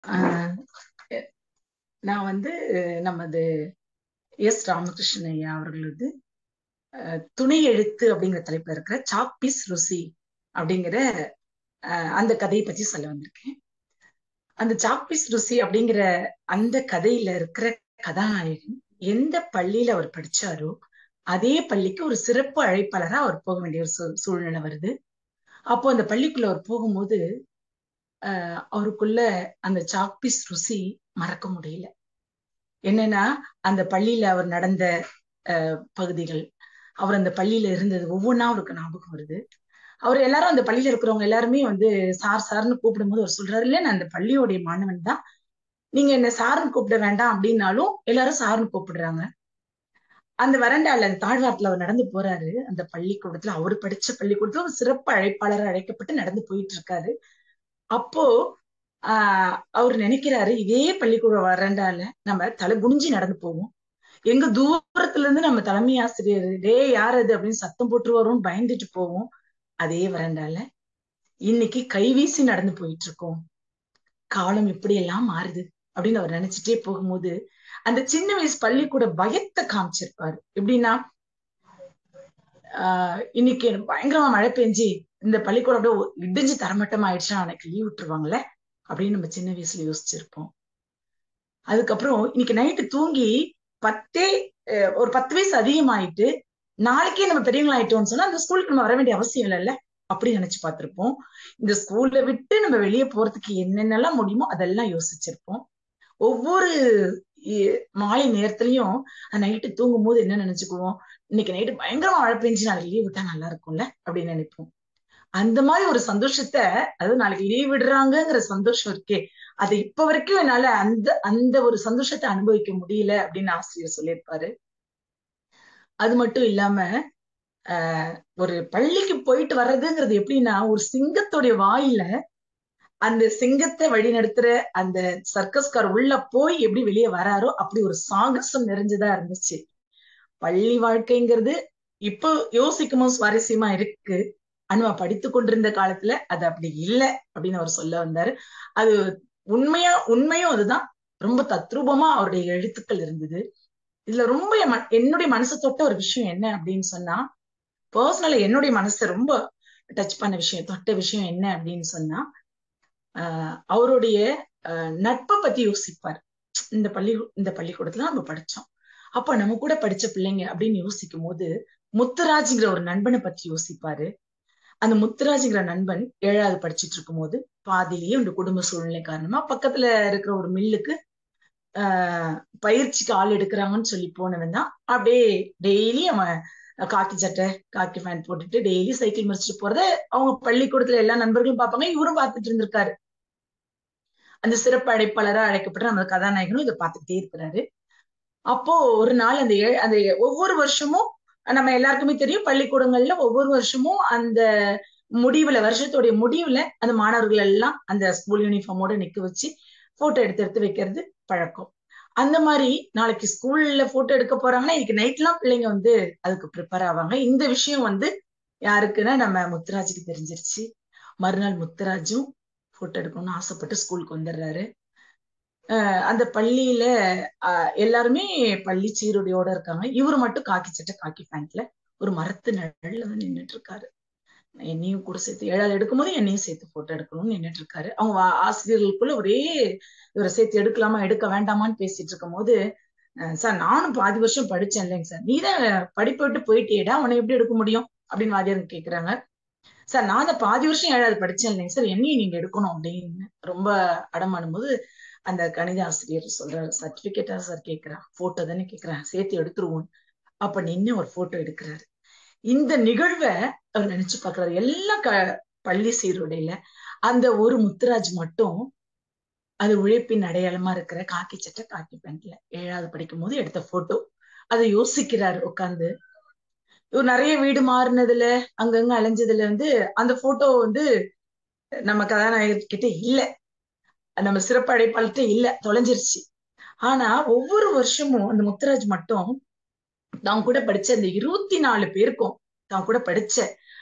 ஆஹ் நான் வந்து நமது எஸ் ராமகிருஷ்ணன் ஐயா அவர்களது அஹ், துணை எழுத்து அப்படிங்கிற தலைப்புல இருக்கிற சாப்பீஸ் ருசி அப்படிங்கிற அஹ், அந்த கதையை பத்தி சொல்ல வந்திருக்கேன் அந்த சாப்பீஸ் ருசி அப்படிங்கிற அந்த கதையில இருக்கிற கதாநாயகன் எந்த பள்ளியில அவர் படிச்சாரோ அதே பள்ளிக்கு ஒரு சிறப்பு அழைப்பாளரா அவர் போக வேண்டிய ஒரு சூ- சூழ்நிலை வருது அப்போ அந்த பள்ளிக்குள்ள அவர் போகும்போது அஹ், அவருக்குள்ள அந்த சாப்பீஸ் ருசி மறக்க முடியல என்னன்னா அந்த பள்ளியில அவர் நடந்த அஹ், பகுதிகள் அவர் அந்த பள்ளியில இருந்தது ஒவ்வொன்றா அவருக்கு ஞாபகம் வருது அவர் எல்லாரும் அந்த பள்ளியில இருக்கிறவங்க எல்லாருமே வந்து சார் சார்னு கூப்பிடும்போது அவர் சொல்றாரு இல்ல நான் அந்த பள்ளியோடைய மாணவன் தான் நீங்க என்ன சார்னு கூப்பிட வேண்டாம் அப்படின்னாலும் எல்லாரும் சார்னு கூப்பிடுறாங்க அந்த வரண்டால அந்த தாழ்வாரத்துல அவர் நடந்து போறாரு அந்த பள்ளிக்கூடத்துல அவர் படிச்ச பள்ளிக்கூடத்துல ஒரு சிறப்பு அழைப்பாளர் அழைக்கப்பட்டு நடந்து போயிட்டு இருக்காரு அப்போ ஆஹ் அவர் நினைக்கிறாரு இதே பள்ளிக்கூட வரண்டால நம்ம தலை குனிஞ்சு நடந்து போவோம் எங்க தூரத்துல இருந்து நம்ம தலைமை ஆசிரியர் டே யார் அது அப்படின்னு சத்தம் போட்டு வரோம்னு பயந்துட்டு போவோம் அதே வரண்டால இன்னைக்கு கைவீசி நடந்து போயிட்டு இருக்கோம் காலம் இப்படி எல்லாம் மாறுது அப்படின்னு அவர் நினைச்சிட்டே போகும்போது அந்த சின்ன வயசு பள்ளிக்கூட பயத்தை காமிச்சிருப்பாரு எப்படின்னா ஆஹ் இன்னைக்கு எனக்கு பயங்கரமா மழை பெஞ்சு இந்த பள்ளிக்கூடம் அப்படியே ஒ- இடிஞ்சு தரமட்டம் ஆயிடுச்சுன்னா எனக்கு லீவ் விட்டுருவாங்கல்ல அப்படின்னு நம்ம சின்ன வயசுல யோசிச்சிருப்போம் அதுக்கப்புறம் இன்னைக்கு நைட்டு தூங்கி பத்தே அஹ் ஒரு பத்து வயசு அதிகமாயிட்டு நாளைக்கே நம்ம பெரியவங்களா ஆயிட்டோம்னு சொன்னா அந்த ஸ்கூலுக்கு நம்ம வர வேண்டிய அவசியம் இல்லைல்ல அப்படி நினைச்சு பார்த்திருப்போம் இந்த ஸ்கூல்ல விட்டு நம்ம வெளியே போறதுக்கு என்னென்னலாம் முடியுமோ அதெல்லாம் யோசிச்சிருப்போம் ஒவ்வொரு இ- மாலை நேரத்துலயும் நைட்டு தூங்கும் போது என்ன நினைச்சுக்குவோம் இன்னைக்கு நைட்டு பயங்கரமா மழை பெஞ்சு நாளைக்கு லீவ் விட்டா நல்லா இருக்கும்ல அப்படின்னு நினைப்போம் அந்த மாதிரி ஒரு சந்தோஷத்தை அதாவது நாளைக்கு லீவ் விடுறாங்கங்கிற சந்தோஷம் இருக்கே அது இப்ப வரைக்கும் என்னால அந்த அந்த ஒரு சந்தோஷத்தை அனுபவிக்க முடியல அப்படின்னு ஆசிரியர் சொல்லியிருப்பாரு அது மட்டும் இல்லாம ஆஹ் ஒரு பள்ளிக்கு போயிட்டு வர்றதுங்கிறது எப்படின்னா ஒரு சிங்கத்துடைய வாயில அந்த சிங்கத்தை வழிநடத்துற அந்த சர்க்கஸ்கார் உள்ள போய் எப்படி வெளியே வராரோ அப்படி ஒரு சாகசம் நிறைஞ்சதா இருந்துச்சு பள்ளி வாழ்க்கைங்கிறது இப்போ யோசிக்கும் போது சுவாரஸ்யமா இருக்கு அனுவா படித்து கொண்டிருந்த காலத்துல அது அப்படி இல்லை அப்படின்னு அவர் சொல்ல வந்தாரு அது உண்மையா உண்மையும் அதுதான் ரொம்ப தத்ரூபமா அவருடைய எழுத்துக்கள் இருந்தது இதுல ரொம்ப என் ம- என்னுடைய மனசை தொட்ட ஒரு விஷயம் என்ன அப்படின்னு சொன்னா பர்சனலா என்னுடைய மனசை ரொம்ப டச் பண்ண விஷயம் தொட்ட விஷயம் என்ன அப்படின்னு சொன்னா ஆஹ் அவருடைய ஆஹ் நட்பை பத்தி யோசிப்பார் இந்த பள்ளி இந்த பள்ளிக்கூடத்துல நம்ம படிச்சோம் அப்ப நம்ம கூட படிச்ச பிள்ளைங்க அப்படின்னு யோசிக்கும் போது முத்துராஜ்ங்கிற ஒரு நண்பனை பத்தி யோசிப்பாரு அந்த முத்துராஜ்ங்கிற நண்பன் ஏழாவது படிச்சிட்டு இருக்கும்போது பாதியிலேயே அந்த குடும்ப சூழ்நிலை காரணமா பக்கத்துல இருக்கிற ஒரு மில்லுக்கு ஆஹ் பயிற்சிக்கு ஆள் எடுக்கிறாங்கன்னு சொல்லி போனவன் தான் அப்படியே டெய்லி அவன் காக்கி சட்டை காக்கி பேண்ட் போட்டுட்டு டெய்லி சைக்கிள் மறிச்சிட்டு போறத அவங்க பள்ளிக்கூடத்துல எல்லா நண்பர்களும் பார்ப்பாங்க இவரும் பார்த்துட்டு இருந்திருக்காரு அந்த சிறப்பு அழைப்பாளரா அழைக்கப்பட்ட நம்ம கதாநாயகனும் இதை பார்த்துக்கிட்டே இருக்கிறாரு அப்போ ஒரு நாள் அந்த ஏ- அந்த ஒவ்வொரு வருஷமும் நம்ம எல்லாருக்குமே தெரியும் பள்ளிக்கூடங்கள்ல ஒவ்வொரு வருஷமும் அந்த முடிவுல வருஷத்துடைய முடிவுல அந்த மாணவர்கள் எல்லாம் அந்த ஸ்கூல் யூனிஃபார்மோட நிக்க வச்சு போட்டோ எடுத்து எடுத்து வைக்கிறது பழக்கம் அந்த மாதிரி நாளைக்கு ஸ்கூல்ல போட்டோ எடுக்க போறாங்கன்னா இன்னைக்கு நைட்லாம் பிள்ளைங்க வந்து அதுக்கு ப்ரிப்பேர் ஆவாங்க இந்த விஷயம் வந்து யாருக்குன்னா நம்ம முத்துராஜுக்கு தெரிஞ்சிருச்சு மறுநாள் முத்துராஜும் போட்டோ எடுக்கணும்னு ஆசைப்பட்டு ஸ்கூலுக்கு வந்துடுறாரு அஹ் அந்த பள்ளியில அஹ் எல்லாருமே பள்ளி சீருடையோட இருக்காங்க இவரு மட்டும் காக்கி சட்டை காக்கி பேண்ட்ல ஒரு மரத்து நிழல்ல வந்து நின்னுட்டு இருக்காரு என்னையும் கூட சேர்த்து ஏழாவது எடுக்கும்போது என்னையும் சேர்த்து போட்டோ எடுக்கணும்னு நின்னுட்டு இருக்காரு அவங்க வா- ஆசிரியர்களுக்குள்ள ஒரே இவரை சேர்த்து எடுக்கலாமா எடுக்க வேண்டாமான்னு பேசிட்டு இருக்கும் போது அஹ் சார் நானும் பாதி வருஷம் படிச்சேன் இல்லைங்க சார் நீ தான் படிப்பை விட்டு போயிட்டேடா உன்னை எப்படி எடுக்க முடியும் அப்படின்னு வாத்தியார் கேக்குறாங்க சார் நான் தான் பாதி வருஷம் ஏழாவது படிச்சேன் இல்லைங்க சார் என்னையும் நீங்க எடுக்கணும் அப்படின்னு ரொம்ப அடமாடும் போது அந்த கணித ஆசிரியர் சொல்றாரு சர்டிபிகேட்டா சார் கேக்குறான் போட்டோ தானே கேக்குறேன் சேர்த்து எடுத்துருவோம் அப்ப நின்னு ஒரு போட்டோ எடுக்கிறாரு இந்த நிகழ்வை அவர் நினைச்சு பாக்குறாரு எல்லாம் க பள்ளி சீருடையில அந்த ஒரு முத்துராஜ் மட்டும் அது உழைப்பின் அடையாளமா இருக்கிற காக்கி சட்டை காக்கி பேண்ட்ல ஏழாவது படிக்கும் போது எடுத்த போட்டோ அதை யோசிக்கிறாரு உட்காந்து இவர் நிறைய வீடு மாறினதுல அங்கங்க அலைஞ்சதுல வந்து அந்த போட்டோ வந்து நம்ம கதாநாயகர் கிட்ட இல்ல நம்ம சிறப்பு அழைப்பாளர்கிட்ட இல்ல தொலைஞ்சிருச்சு ஆனா ஒவ்வொரு வருஷமும் அந்த முத்துராஜ் மட்டும் தான் கூட படிச்ச அந்த இருபத்தி நாலு பேருக்கும் தான் கூட படிச்ச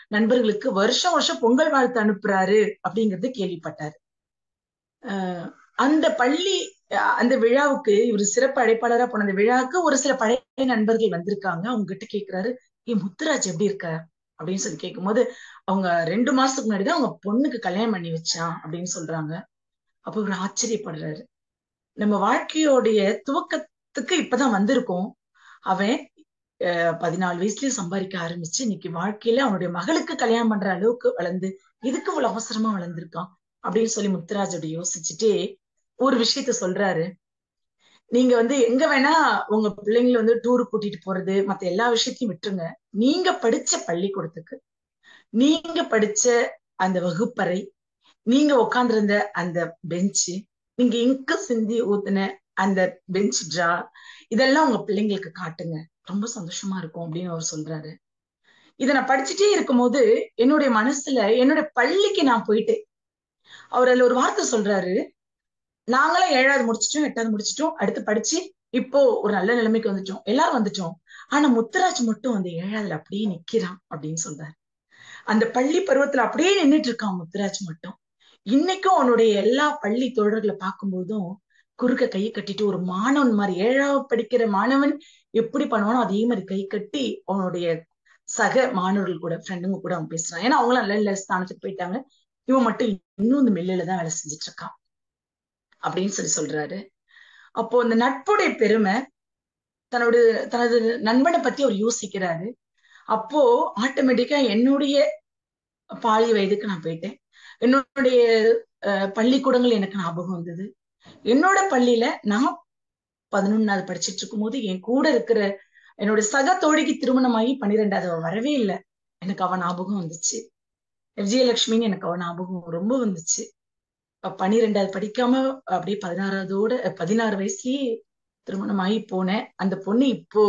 நண்பர்களுக்கு வருஷம் வருஷம் பொங்கல் வாழ்த்து அனுப்புறாரு அப்படிங்கறது கேள்விப்பட்டாரு அஹ் அந்த பள்ளி அஹ், அந்த விழாவுக்கு இவர் சிறப்பு அழைப்பாளரா போன அந்த விழாவுக்கு ஒரு சில பழைய நண்பர்கள் வந்திருக்காங்க அவங்க கிட்ட கேக்குறாரு ஏ முத்துராஜ் எப்படி இருக்க அப்படின்னு சொல்லி கேட்கும்போது அவங்க ரெண்டு மாசத்துக்கு முன்னாடி தான் அவங்க பொண்ணுக்கு கல்யாணம் பண்ணி வச்சான் அப்படின்னு சொல்றாங்க அப்ப இவர் ஆச்சரியப்படுறாரு நம்ம வாழ்க்கையோடைய துவக்கத்துக்கு இப்பதான் வந்திருக்கோம் அவன் அஹ், பதினாலு வயசுலயே சம்பாதிக்க ஆரம்பிச்சு இன்னைக்கு வாழ்க்கையில அவனுடைய மகளுக்கு கல்யாணம் பண்ற அளவுக்கு வளர்ந்து எதுக்கு இவ்வளவு அவசரமா வளர்ந்திருக்கான் அப்படின்னு சொல்லி முத்துராஜ் அப்படி யோசிச்சுட்டே ஒரு விஷயத்த சொல்றாரு நீங்க வந்து எங்க வேணா உங்க பிள்ளைங்களை வந்து டூர் கூட்டிட்டு போறது மத்த எல்லா விஷயத்தையும் விட்டுருங்க நீங்க படிச்ச பள்ளிக்கூடத்துக்கு நீங்க படிச்ச அந்த வகுப்பறை நீங்க உட்கார்ந்திருந்த அந்த பெஞ்சு நீங்க இங்கு சிந்தி ஊத்துன அந்த பெஞ்ச் ட்ரா இதெல்லாம் உங்க பிள்ளைங்களுக்கு காட்டுங்க ரொம்ப சந்தோஷமா இருக்கும் அப்படின்னு அவர் சொல்றாரு இதை நான் படிச்சுட்டே இருக்கும்போது என்னுடைய மனசுல என்னுடைய பள்ளிக்கு நான் போயிட்டேன் அவர் அதுல ஒரு வார்த்தை சொல்றாரு நாங்களாம் ஏழாவது முடிச்சிட்டோம் எட்டாவது முடிச்சிட்டோம் அடுத்து படிச்சு இப்போ ஒரு நல்ல நிலைமைக்கு வந்துட்டோம் எல்லாரும் வந்துட்டோம் ஆனா முத்துராஜ் மட்டும் அந்த ஏழாவதுல அப்படியே நிக்கிறான் அப்படின்னு சொல்றாரு அந்த பள்ளி பருவத்துல அப்படியே நின்னுட்டு இருக்கான் முத்துராஜ் மட்டும் இன்னைக்கும் அவனுடைய எல்லா பள்ளி தோழர்களை பார்க்கும்போதும் குறுக்க கை கட்டிட்டு ஒரு மாணவன் மாதிரி ஏழாவது படிக்கிற மாணவன் எப்படி பண்ணுவானோ அதே மாதிரி கை கட்டி அவனுடைய சக மாணவர்கள் கூட ஃப்ரெண்டுங்க கூட அவன் பேசுறான் ஏன்னா அவங்களும் நல்ல நல்ல ஸ்தானத்துக்கு போயிட்டாங்க இவன் மட்டும் இன்னும் இந்த மில்லுல தான் வேலை செஞ்சுட்டு இருக்கான் அப்படின்னு சொல்லி சொல்றாரு அப்போ இந்த நட்புடைய பெருமை தன்னோட தனது நண்பனை பத்தி அவர் யோசிக்கிறாரு அப்போ ஆட்டோமேட்டிக்கா என்னுடைய பாலிய வயதுக்கு நான் போயிட்டேன் என்னுடைய அஹ், பள்ளிக்கூடங்கள் எனக்கு ஞாபகம் வந்தது என்னோட பள்ளியில நான் பதினொன்னாவது படிச்சிட்டு இருக்கும்போது என் கூட இருக்கிற என்னோட சக தோழிக்கு திருமணமாகி பன்னிரெண்டாவது அவ வரவே இல்லை எனக்கு அவ ஞாபகம் வந்துச்சு விஜயலட்சுமின்னு எனக்கு அவ ஞாபகம் ரொம்ப வந்துச்சு அப்ப பன்னிரெண்டாவது படிக்காம அப்படியே பதினாறாவதோட பதினாறு வயசுலயே திருமணமாகி போனேன் அந்த பொண்ணு இப்போ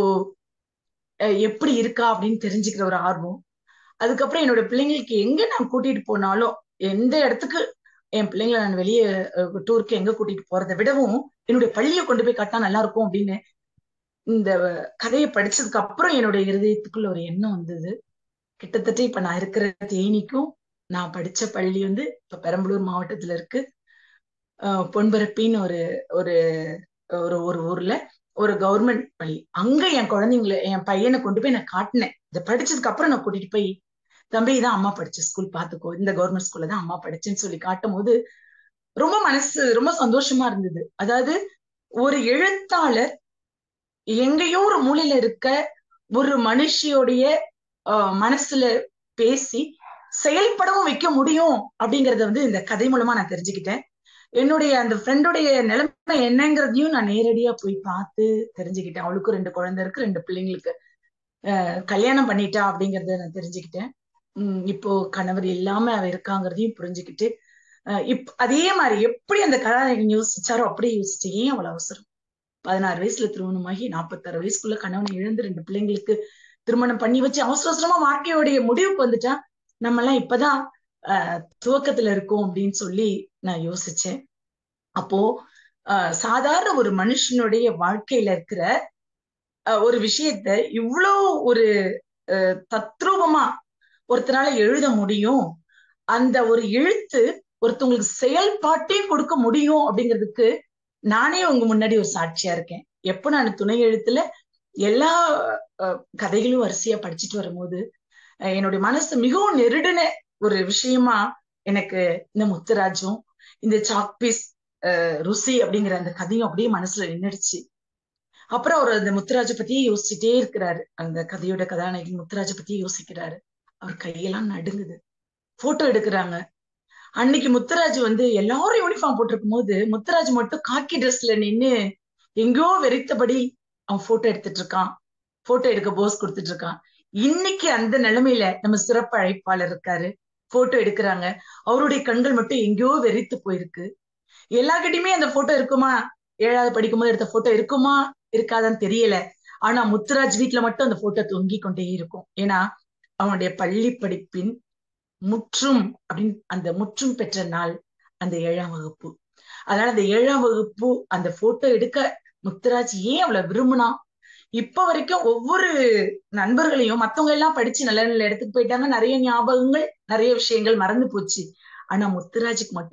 அஹ், எப்படி இருக்கா அப்படின்னு தெரிஞ்சுக்கிற ஒரு ஆர்வம் அதுக்கப்புறம் என்னோட பிள்ளைங்களுக்கு எங்க நான் கூட்டிட்டு போனாலும் எந்த இடத்துக்கு என் பிள்ளைங்களை நான் வெளியே டூருக்கு எங்க கூட்டிட்டு போறதை விடவும் என்னுடைய பள்ளியை கொண்டு போய் காட்டினா நல்லா இருக்கும் அப்படின்னு இந்த கதையை படிச்சதுக்கு அப்புறம் என்னுடைய இருதயத்துக்குள்ள ஒரு எண்ணம் வந்தது கிட்டத்தட்ட இப்ப நான் இருக்கிற தேனிக்கும் நான் படிச்ச பள்ளி வந்து இப்ப பெரம்பலூர் மாவட்டத்துல இருக்கு அஹ் பொன்பரப்பின்னு ஒரு ஒரு ஒரு ஒரு ஊர்ல ஒரு கவர்மெண்ட் பள்ளி அங்க என் குழந்தைங்களை என் பையனை கொண்டு போய் நான் காட்டினேன் இதை படிச்சதுக்கு அப்புறம் நான் கூட்டிட்டு போய் தம்பி தான் அம்மா படிச்ச ஸ்கூல் பாத்துக்கோ இந்த கவர்மெண்ட் ஸ்கூல்ல தான் அம்மா படிச்சேன்னு சொல்லி காட்டும் போது ரொம்ப மனசு ரொம்ப சந்தோஷமா இருந்தது அதாவது ஒரு எழுத்தாளர் எங்கேயோ ஒரு மூலையில இருக்க ஒரு மனுஷியோடைய ஆஹ், மனசுல பேசி செயல்படவும் வைக்க முடியும் அப்படிங்கறத வந்து இந்த கதை மூலமா நான் தெரிஞ்சுக்கிட்டேன் என்னுடைய அந்த ஃப்ரெண்டுடைய நிலைமை என்னங்கிறதையும் நான் நேரடியா போய் பார்த்து தெரிஞ்சுக்கிட்டேன் அவளுக்கும் ரெண்டு குழந்தை இருக்கு ரெண்டு பிள்ளைங்களுக்கு அஹ், கல்யாணம் பண்ணிட்டா அப்படிங்கறத நான் தெரிஞ்சுக்கிட்டேன் உம் இப்போ கணவர் இல்லாம அவ இருக்காங்கிறதையும் புரிஞ்சுக்கிட்டு அஹ், இப் அதே மாதிரி எப்படி அந்த கதாநாயகன் யோசிச்சாரோ அப்படியே யோசிச்சு ஏன் அவ்வளவு அவசரம் பதினாறு வயசுல திருமணமாகி நாற்பத்தாறு வயசுக்குள்ள கணவன் இழந்து ரெண்டு பிள்ளைங்களுக்கு திருமணம் பண்ணி வச்சு அவசர அவசரமா வாழ்க்கையோடைய முடிவுக்கு வந்துட்டா நம்ம எல்லாம் இப்பதான் ஆஹ் துவக்கத்துல இருக்கோம் அப்படின்னு சொல்லி நான் யோசிச்சேன் அப்போ ஆஹ் சாதாரண ஒரு மனுஷனுடைய வாழ்க்கையில இருக்கிற ஆஹ் ஒரு விஷயத்த இவ்வளோ ஒரு ஆஹ் தத்ரூபமா ஒருத்தனால எழுத முடியும் அந்த ஒரு எழுத்து ஒருத்தவங்களுக்கு செயல்பாட்டையும் கொடுக்க முடியும் அப்படிங்கிறதுக்கு நானே உங்க முன்னாடி ஒரு சாட்சியா இருக்கேன் எப்ப நான் துணை எழுத்துல எல்லா அஹ், கதைகளும் வரிசையா படிச்சுட்டு வரும்போது அஹ், என்னுடைய மனசு மிகவும் நெருடின ஒரு விஷயமா எனக்கு இந்த முத்துராஜும் இந்த சாக்பீஸ் ருசி அப்படிங்கிற அந்த கதையும் அப்படியே மனசுல நின்னுடுச்சு அப்புறம் அவர் அந்த முத்துராஜ பத்தியே யோசிச்சுட்டே இருக்கிறாரு அந்த கதையோட கதாநாயகி முத்துராஜ பத்தியே யோசிக்கிறாரு அவர் கையெல்லாம் நடுங்குது போட்டோ எடுக்கிறாங்க அன்னைக்கு முத்துராஜ் வந்து எல்லாரும் யூனிஃபார்ம் போட்டிருக்கும் போது முத்துராஜ் மட்டும் காக்கி ட்ரெஸ்ல நின்னு எங்கேயோ வெறித்தபடி அவன் போட்டோ எடுத்துட்டு இருக்கான் போட்டோ எடுக்க போஸ் கொடுத்துட்டு இருக்கான் இன்னைக்கு அந்த நிலைமையில நம்ம சிறப்பு அழைப்பாளர் இருக்காரு போட்டோ எடுக்கிறாங்க அவருடைய கண்கள் மட்டும் எங்கேயோ வெறித்து போயிருக்கு எல்லார்கிட்டயுமே அந்த போட்டோ இருக்குமா ஏழாவது படிக்கும்போது எடுத்த போட்டோ இருக்குமா இருக்காதான்னு தெரியல ஆனா முத்துராஜ் வீட்ல மட்டும் அந்த போட்டோ தொங்கி கொண்டே இருக்கும் ஏன்னா அவனுடைய பள்ளி படிப்பின் முற்றும் அப்படின்னு அந்த முற்றும் பெற்ற நாள் அந்த ஏழாம் வகுப்பு அதனால அந்த ஏழாம் வகுப்பு அந்த போட்டோ எடுக்க முத்துராஜ் ஏன் அவ்வளவு விரும்பினான் இப்ப வரைக்கும் ஒவ்வொரு நண்பர்களையும் மத்தவங்க எல்லாம் படிச்சு நல்ல நல்ல இடத்துக்கு போயிட்டாங்க நிறைய ஞாபகங்கள் நிறைய விஷயங்கள் மறந்து போச்சு ஆனா முத்துராஜுக்கு மட்டும்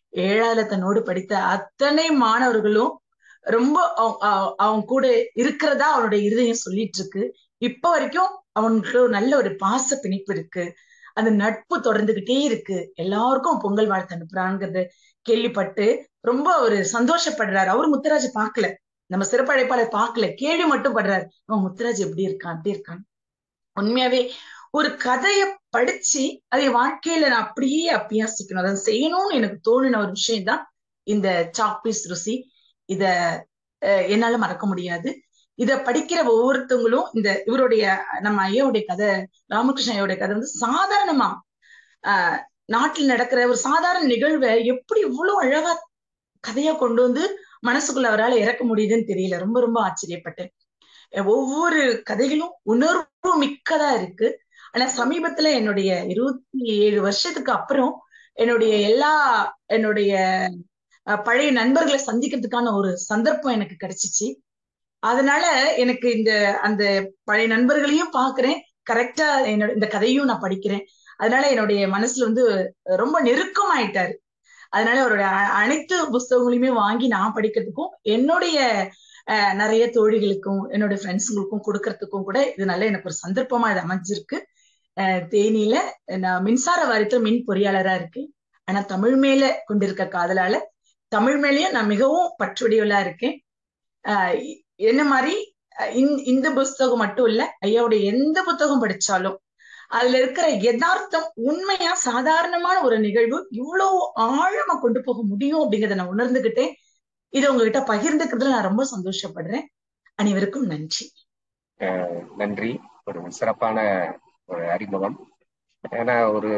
ஏழாவது தன்னோடு படித்த அத்தனை மாணவர்களும் ரொம்ப அவ- அவ- அவன் கூட இருக்கிறதா அவனுடைய இருதயம் சொல்லிட்டு இருக்கு இப்ப வரைக்கும் அவனுக்கு நல்ல ஒரு பாச பிணைப்பு இருக்கு அந்த நட்பு தொடர்ந்துகிட்டே இருக்கு எல்லாருக்கும் பொங்கல் வாழ்த்து அனுப்புறாங்கிறது கேள்விப்பட்டு ரொம்ப ஒரு சந்தோஷப்படுறாரு அவரு முத்துராஜ் பார்க்கல நம்ம சிறப்பு அழைப்பாளர் பார்க்கல கேள்வி மட்டும் படுறாரு அவன் முத்துராஜ் எப்படி இருக்கான் அப்படி இருக்கான் உண்மையாவே ஒரு கதைய படிச்சு அதை வாழ்க்கையில நான் அப்படியே அபியாசிக்கணும் அதை செய்யணும்னு எனக்கு தோணுன ஒரு விஷயம் தான் இந்த சாக்பீஸ் ருசி இத அஹ், என்னால மறக்க முடியாது இத படிக்கிற ஒவ்வொருத்தவங்களும் இந்த இவருடைய நம்ம ஐயாவுடைய கதை ராமகிருஷ்ண ஐயாவுடைய கதை வந்து சாதாரணமா ஆஹ் நாட்டில் நடக்கிற ஒரு சாதாரண நிகழ்வை எப்படி இவ்வளவு அழகா கதையா கொண்டு வந்து மனசுக்குள்ள அவரால் இறக்க முடியுதுன்னு தெரியல ரொம்ப ரொம்ப ஆச்சரியப்பட்டேன் அஹ் ஒவ்வொரு கதைகளும் உணர்வு மிக்கதா இருக்கு ஆனா சமீபத்துல என்னுடைய இருபத்தி ஏழு வருஷத்துக்கு அப்புறம் என்னுடைய எல்லா என்னுடைய அஹ், பழைய நண்பர்களை சந்திக்கிறதுக்கான ஒரு சந்தர்ப்பம் எனக்கு கிடைச்சிச்சு அதனால எனக்கு இந்த அந்த பழைய நண்பர்களையும் பாக்குறேன் கரெக்டா என்னோட இந்த கதையும் நான் படிக்கிறேன் அதனால என்னுடைய மனசுல வந்து ரொம்ப நெருக்கமாயிட்டாரு அதனால அவருடைய அ- அனைத்து புஸ்தகங்களையுமே வாங்கி நான் படிக்கிறதுக்கும் என்னுடைய அஹ், நிறைய தோழிகளுக்கும் என்னுடைய ஃப்ரெண்ட்ஸுங்களுக்கும் கொடுக்கறதுக்கும் கூட இது நல்ல எனக்கு ஒரு சந்தர்ப்பமா இது அமைஞ்சிருக்கு அஹ், தேனியில நான் மின்சார வாரியத்துல மின் பொறியாளரா இருக்கேன் ஆனா தமிழ் மேல கொண்டிருக்க காதலால தமிழ் மேலயும் நான் மிகவும் பற்றுடையவளா இருக்கேன் ஆஹ் இ- என்ன மாதிரி அஹ் இந்த இந்த புஸ்தகம் மட்டும் இல்ல ஐயாவுடைய எந்த புத்தகம் படிச்சாலும் அதுல இருக்கிற யதார்த்தம் உண்மையா சாதாரணமான ஒரு நிகழ்வு இவ்வளவு ஆழமா கொண்டு போக முடியும் அப்படிங்கறத நான் உணர்ந்துகிட்டேன் இதை உங்ககிட்ட பகிர்ந்துக்கிறதுல நான் ரொம்ப சந்தோஷப்படுறேன் அனைவருக்கும் நன்றி அஹ் நன்றி ஒரு சிறப்பான ஒரு அறிமுகம் ஏன்னா ஒரு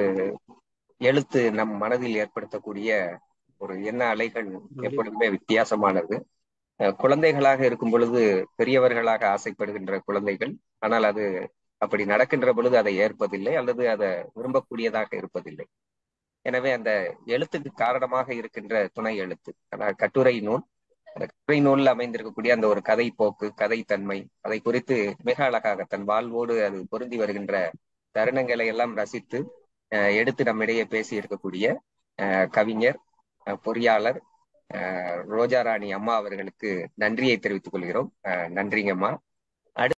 எழுத்து நம் மனதில் ஏற்படுத்தக்கூடிய ஒரு எண்ண அலைகள் எப்பொழுதுமே வித்தியாசமானது அஹ் குழந்தைகளாக இருக்கும் பொழுது பெரியவர்களாக ஆசைப்படுகின்ற குழந்தைகள் ஆனால் அது அப்படி நடக்கின்ற பொழுது அதை ஏற்பதில்லை அல்லது அதை விரும்பக்கூடியதாக இருப்பதில்லை எனவே அந்த எழுத்துக்கு காரணமாக இருக்கின்ற துணை எழுத்து அதாவது கட்டுரை நூல் அந்த கட்டுரை நூலில் அமைந்திருக்கக்கூடிய அந்த ஒரு கதை போக்கு கதை தன்மை அதை குறித்து மிக அழகாக தன் வாழ்வோடு அது பொருந்தி வருகின்ற தருணங்களை எல்லாம் ரசித்து அஹ், எடுத்து நம்மிடையே பேசி இருக்கக்கூடிய அஹ், கவிஞர் அஹ், பொறியாளர் அஹ், ரோஜா ராணி அம்மா அவர்களுக்கு நன்றியை தெரிவித்துக் கொள்கிறோம் அஹ், நன்றிங்கம்மா